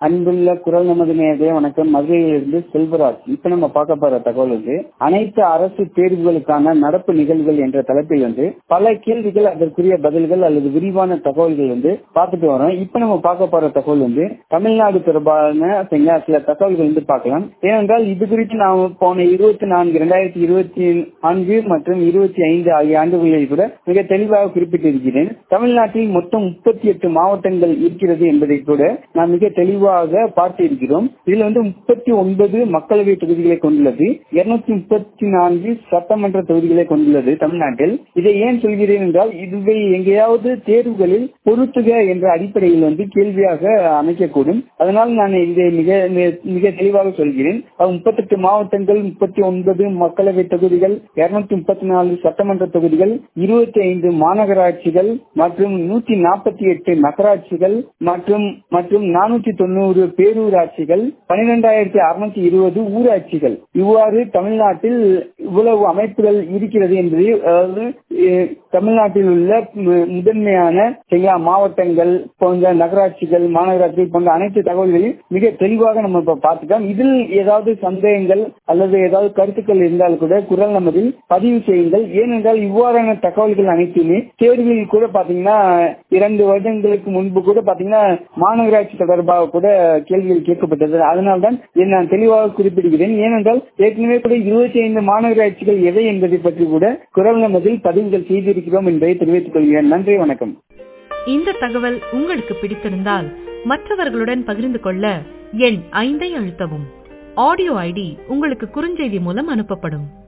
அன்புள்ள குரல் நமது நேரே வணக்கம் மதுரையிலிருந்து செல்வராஜ் இப்ப நம்ம பார்க்க போற தகவல் வந்து அனைத்து அரசு தேர்வுகளுக்கான நடப்பு நிகழ்வுகள் என்ற தலைப்பில் வந்து பல கேள்விகள் அதற்குரிய பதில்கள் அல்லது விரிவான தகவல்கள் வந்து பார்த்துட்டு வரோம் இப்ப நம்ம பார்க்க போற தகவல் வந்து தமிழ்நாடு தொடர்பான சரிங்களா, சில தகவல்கள் வந்து பார்க்கலாம் ஏனென்றால் இது குறித்து நாம் போன இருபத்தி நான்கு இரண்டாயிரத்தி இருபத்தி நான்கு மற்றும் இருபத்தி ஐந்து ஆகிய ஆண்டுகளில் கூட மிக தெளிவாக குறிப்பிட்டிருக்கிறேன் தமிழ்நாட்டில் மொத்தம் முப்பத்தி எட்டு மாவட்டங்கள் இருக்கிறது என்பதை கூட நாம் மிக தெளிவாக பார்த்திருக்கிறோம் இதுல வந்து முப்பத்தி ஒன்பது மக்களவை தொகுதிகளை கொண்டுள்ளது இருநூத்தி முப்பத்தி நான்கு சட்டமன்ற தொகுதிகளை கொண்டுள்ளது தமிழ்நாட்டில் இதை ஏன் சொல்கிறேன் என்றால் இதுவை எங்கேயாவது தேர்வுகளில் பொருத்துக என்ற அடிப்படையில் வந்து கேள்வியாக அமைக்கக்கூடும் அதனால் நான் இதை மிக மிக தெளிவாக சொல்கிறேன் முப்பத்தெட்டு மாவட்டங்கள் முப்பத்தி ஒன்பது மக்களவை தொகுதிகள் இருநூத்தி முப்பத்தி நாலு சட்டமன்ற தொகுதிகள் இருபத்தி ஐந்து மாநகராட்சிகள் மற்றும் நூத்தி நாற்பத்தி எட்டு நகராட்சிகள் மற்றும் மற்றும் நானூற்றி தொண்ணூறு பேரூராட்சிகள் பனிரெண்டாயிரத்தி அறுநூத்தி இருபது ஊராட்சிகள் இவ்வாறு தமிழ்நாட்டில் இவ்வளவு அமைப்புகள் இருக்கிறது என்பதை அதாவது அஹ், தமிழ்நாட்டில் உள்ள மு- முதன்மையான சரிங்களா, மாவட்டங்கள் போன்ற நகராட்சிகள் மாநகராட்சிகள் போன்ற அனைத்து தகவல்களையும் மிக தெளிவாக நம்ம இப்ப பார்த்துட்டோம் இதில் ஏதாவது சந்தேகங்கள் அல்லது ஏதாவது கருத்துக்கள் இருந்தால் கூட குரல் நமதில் பதிவு செய்யுங்கள் ஏனென்றால் இவ்வாறான தகவல்கள் அனைத்துமே தேர்வில் கூட பாத்தீங்கன்னா இரண்டு வருடங்களுக்கு முன்பு கூட பாத்தீங்கன்னா மாநகராட்சி தொடர்பாக கூட கேள்விகள் கேட்கப்பட்டது அதனால்தான் இதை நான் தெளிவாக குறிப்பிடுகிறேன் ஏனென்றால் ஏற்கனவே கூட இருபத்தி ஐந்து மாநகராட்சிகள் எவை என்பதை பற்றி கூட குரல் நமதில் பதிவுகள் செய்திருக்கிறோம் என்பதை தெரிவித்துக் கொள்கிறேன் நன்றி வணக்கம் இந்த தகவல் உங்களுக்கு பிடித்திருந்தால் மற்றவர்களுடன் பகிர்ந்து கொள்ள எண் ஐந்தை அழுத்தவும் ஆடியோ ஐடி உங்களுக்கு குறுஞ்செய்தி மூலம் அனுப்பப்படும்